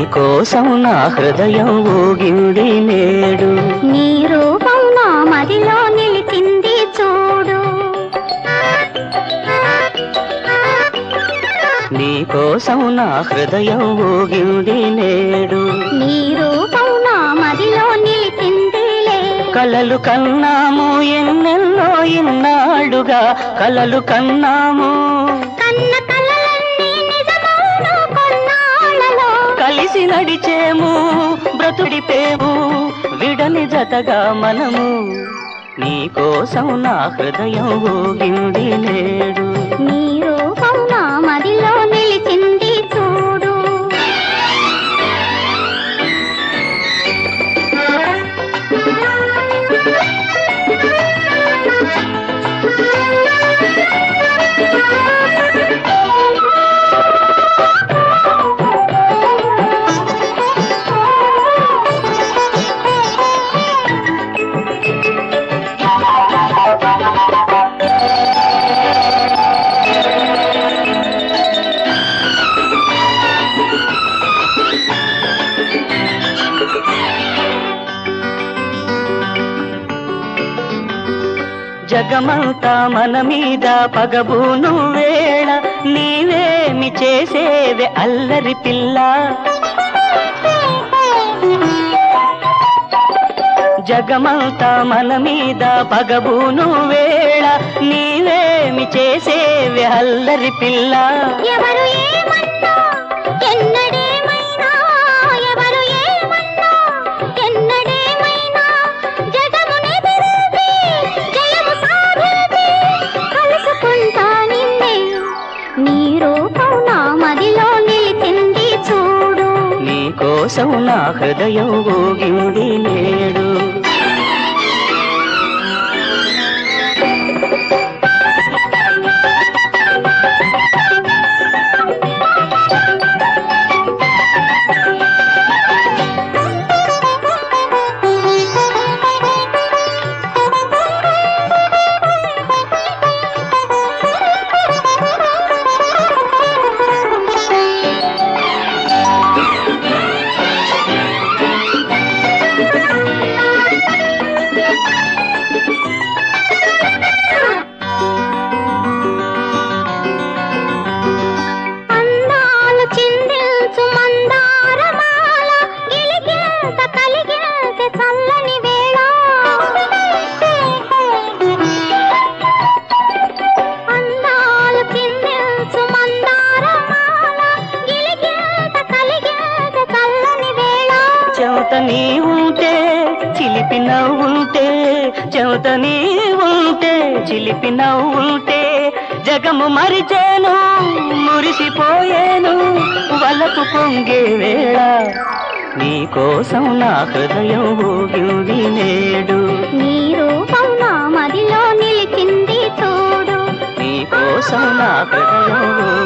కోసం నా హృదయం ఊగింది నేడు నీ రూపం నా మదిలో నిలిచింది చూడు నీ కోసం నా హృదయం ఊగింది నేడు నీ రూపం నా మదిలో నిలిచిందిలే కలలు కన్నాము ఎన్నెన్నో ఇన్నాళ్ళుగా కలలు కన్నాము కన్న కలలన్నీ నిజమౌను కొన్నాళ్ళలో కలిసి నడిచేము బ్రతుడిపేము విడని జతగా మనము నీ కోసం నా హృదయం ఊగింది నేడు నీ రూపం నా మదిలో నిలిచింది చూడు జగమంతా మన మీద పగబూను వేళ నీవేమి చేసేవే అల్లరి పిల్ల జగమంతా మన మీద పగబూను వేళ నీవేమి చేసేవే అల్లరి పిల్ల ఎవరు ఏమన్నా ఎన్నడేమైనా ఎవరు ఏమన్నా ఎన్నడేమైనా జగముని తిరిగి జయము సాధించి కలుసుకుంటా నిన్నే నీ రూపం నా మదిలో నిలిచింది చూడు నీ కోసం నా హృదయం ఊగింది నేడు అందాలు చిందించు మందారమాల గిలిగిల్త కలిగిల్త చల్లని వేళ అందాలు చిందించు మందారమాల గిలిగిల్త కలిగిల్త చల్లని వేళ చెవత నీ ఉంటే చిలిపి నవ్వుంటే చెవత నీ ఉంటే చిలిపి నవ్వుంటే జగము మరిచేను మురిసిపోయేను వలకు పొంగే వేళ నీ కోసం నా హృదయం ఊగింది నేడు నీ రూపం నా మదిలో నిలిచింది చూడు నీ కోసం నా హృదయం